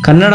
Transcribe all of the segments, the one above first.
ಕನ್ನಡ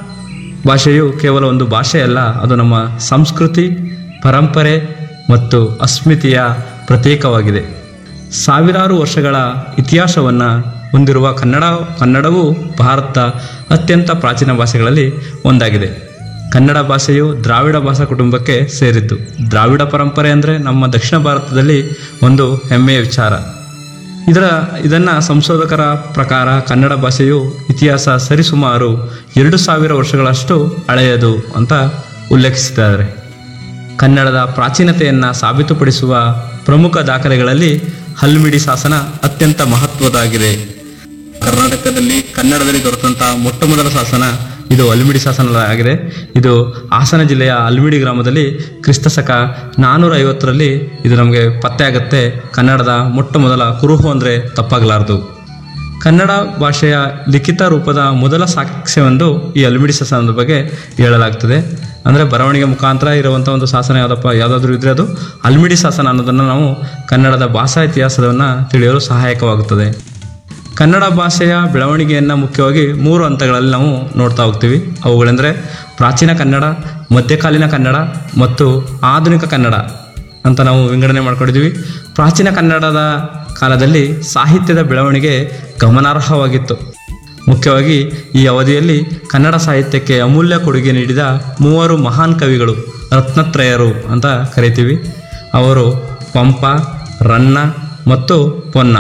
ಭಾಷೆಯು ಕೇವಲ ಒಂದು ಭಾಷೆಯಲ್ಲ ಅದು ನಮ್ಮ ಸಂಸ್ಕೃತಿ ಪರಂಪರೆ ಮತ್ತು ಅಸ್ಮಿತೆಯ ಪ್ರತೀಕವಾಗಿದೆ ಸಾವಿರಾರು ವರ್ಷಗಳ ಇತಿಹಾಸವನ್ನು ಹೊಂದಿರುವ ಕನ್ನಡ ಕನ್ನಡವು ಭಾರತ ಅತ್ಯಂತ ಪ್ರಾಚೀನ ಭಾಷೆಗಳಲ್ಲಿ ಒಂದಾಗಿದೆ ಕನ್ನಡ ಭಾಷೆಯು ದ್ರಾವಿಡ ಭಾಷಾ ಕುಟುಂಬಕ್ಕೆ ಸೇರಿದ್ದು ದ್ರಾವಿಡ ಪರಂಪರೆ ಅಂದರೆ ನಮ್ಮ ದಕ್ಷಿಣ ಭಾರತದಲ್ಲಿ ಒಂದು ಹೆಮ್ಮೆಯ ವಿಚಾರ ಇದರ ಇದನ್ನು ಸಂಶೋಧಕರ ಪ್ರಕಾರ ಕನ್ನಡ ಭಾಷೆಯು ಇತಿಹಾಸ ಸರಿಸುಮಾರು ಎರಡು ಸಾವಿರ ವರ್ಷಗಳಷ್ಟು ಹಳೆಯದು ಅಂತ ಉಲ್ಲೇಖಿಸಿದ್ದಾರೆ ಕನ್ನಡದ ಪ್ರಾಚೀನತೆಯನ್ನು ಸಾಬೀತುಪಡಿಸುವ ಪ್ರಮುಖ ದಾಖಲೆಗಳಲ್ಲಿ ಹಲ್ಮಿಡಿ ಶಾಸನ ಅತ್ಯಂತ ಮಹತ್ವದಾಗಿದೆ ಕರ್ನಾಟಕದಲ್ಲಿ ಕನ್ನಡದಲ್ಲಿ ದೊರೆತಂತಹ ಮೊಟ್ಟ ಮೊದಲ ಶಾಸನ ಇದು ಅಲ್ಮಿಡಿ ಶಾಸನ ಆಗಿದೆ ಇದು ಹಾಸನ ಜಿಲ್ಲೆಯ ಅಲ್ಮಿಡಿ ಗ್ರಾಮದಲ್ಲಿ ಕ್ರಿಸ್ತಶಕ ನಾನ್ನೂರ ಐವತ್ತರಲ್ಲಿ ಇದು ನಮಗೆ ಪತ್ತೆ ಆಗುತ್ತೆ ಕನ್ನಡದ ಮೊಟ್ಟ ಮೊದಲ ಕುರುಹು ಅಂದರೆ ತಪ್ಪಾಗಲಾರದು ಕನ್ನಡ ಭಾಷೆಯ ಲಿಖಿತ ರೂಪದ ಮೊದಲ ಸಾಕ್ಷ್ಯವೆಂದು ಈ ಅಲ್ಮಿಡಿ ಶಾಸನದ ಬಗ್ಗೆ ಹೇಳಲಾಗ್ತದೆ ಅಂದರೆ ಬರವಣಿಗೆ ಮುಖಾಂತರ ಇರುವಂಥ ಒಂದು ಶಾಸನ ಯಾವುದಪ್ಪ ಯಾವುದಾದ್ರೂ ಇದ್ರೆ ಅದು ಅಲ್ಮಿಡಿ ಶಾಸನ ಅನ್ನೋದನ್ನು ನಾವು ಕನ್ನಡದ ಭಾಷಾ ಇತಿಹಾಸವನ್ನು ತಿಳಿಯಲು ಸಹಾಯಕವಾಗುತ್ತದೆ ಕನ್ನಡ ಭಾಷೆಯ ಬೆಳವಣಿಗೆಯನ್ನು ಮುಖ್ಯವಾಗಿ ಮೂರು ಹಂತಗಳಲ್ಲಿ ನಾವು ನೋಡ್ತಾ ಹೋಗ್ತೀವಿ ಅವುಗಳೆಂದರೆ ಪ್ರಾಚೀನ ಕನ್ನಡ ಮಧ್ಯಕಾಲೀನ ಕನ್ನಡ ಮತ್ತು ಆಧುನಿಕ ಕನ್ನಡ ಅಂತ ನಾವು ವಿಂಗಡಣೆ ಮಾಡ್ಕೊಂಡಿದ್ದೀವಿ ಪ್ರಾಚೀನ ಕನ್ನಡದ ಕಾಲದಲ್ಲಿ ಸಾಹಿತ್ಯದ ಬೆಳವಣಿಗೆ ಗಮನಾರ್ಹವಾಗಿತ್ತು ಮುಖ್ಯವಾಗಿ ಈ ಅವಧಿಯಲ್ಲಿ ಕನ್ನಡ ಸಾಹಿತ್ಯಕ್ಕೆ ಅಮೂಲ್ಯ ಕೊಡುಗೆ ನೀಡಿದ ಮೂವರು ಮಹಾನ್ ಕವಿಗಳು ರತ್ನತ್ರಯರು ಅಂತ ಕರಿತೀವಿ ಅವರು ಪಂಪ ರನ್ನ ಮತ್ತು ಪೊನ್ನ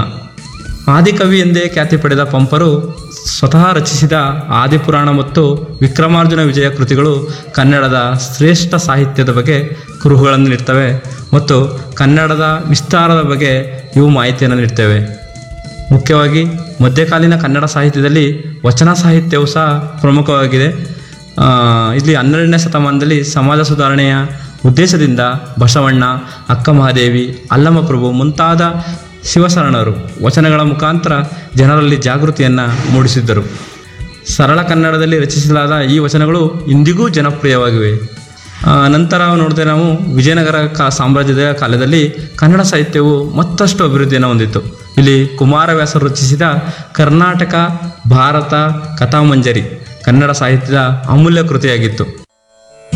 ಆದಿಕವಿ ಎಂದೇ ಖ್ಯಾತಿ ಪಡೆದ ಪಂಪರು ಸ್ವತಃ ರಚಿಸಿದ ಆದಿಪುರಾಣ ಮತ್ತು ವಿಕ್ರಮಾರ್ಜುನ ವಿಜಯ ಕೃತಿಗಳು ಕನ್ನಡದ ಶ್ರೇಷ್ಠ ಸಾಹಿತ್ಯದ ಬಗ್ಗೆ ಕುರುಹುಗಳನ್ನು ನೀಡ್ತವೆ ಮತ್ತು ಕನ್ನಡದ ವಿಸ್ತಾರದ ಬಗ್ಗೆ ಇವು ಮಾಹಿತಿಯನ್ನು ನೀಡ್ತವೆ ಮುಖ್ಯವಾಗಿ ಮಧ್ಯಕಾಲೀನ ಕನ್ನಡ ಸಾಹಿತ್ಯದಲ್ಲಿ ವಚನ ಸಾಹಿತ್ಯವು ಸಹ ಪ್ರಮುಖವಾಗಿದೆ ಆ, ಇಲ್ಲಿ ಹನ್ನೆರಡನೇ ಶತಮಾನದಲ್ಲಿ ಸಮಾಜ ಸುಧಾರಣೆಯ ಉದ್ದೇಶದಿಂದ ಬಸವಣ್ಣ ಅಕ್ಕ ಮಹಾದೇವಿ ಅಲ್ಲಮಪ್ರಭು ಮುಂತಾದ ಶಿವಶರಣರು ವಚನಗಳ ಮುಖಾಂತರ ಜನರಲ್ಲಿ ಜಾಗೃತಿಯನ್ನು ಮೂಡಿಸಿದ್ದರು ಸರಳ ಕನ್ನಡದಲ್ಲಿ ರಚಿಸಲಾದ ಈ ವಚನಗಳು ಇಂದಿಗೂ ಜನಪ್ರಿಯವಾಗಿವೆ ಆ, ನಂತರ ನೋಡಿದ್ರೆ ನಾವು ವಿಜಯನಗರ ಕಾ ಸಾಮ್ರಾಜ್ಯದ ಕಾಲದಲ್ಲಿ ಕನ್ನಡ ಸಾಹಿತ್ಯವು ಮತ್ತಷ್ಟು ಅಭಿವೃದ್ಧಿಯನ್ನು ಹೊಂದಿತ್ತು ಇಲ್ಲಿ ಕುಮಾರವ್ಯಾಸರು ರಚಿಸಿದ ಕರ್ನಾಟಕ ಭಾರತ ಕಥಾಮಂಜರಿ ಕನ್ನಡ ಸಾಹಿತ್ಯದ ಅಮೂಲ್ಯ ಕೃತಿಯಾಗಿತ್ತು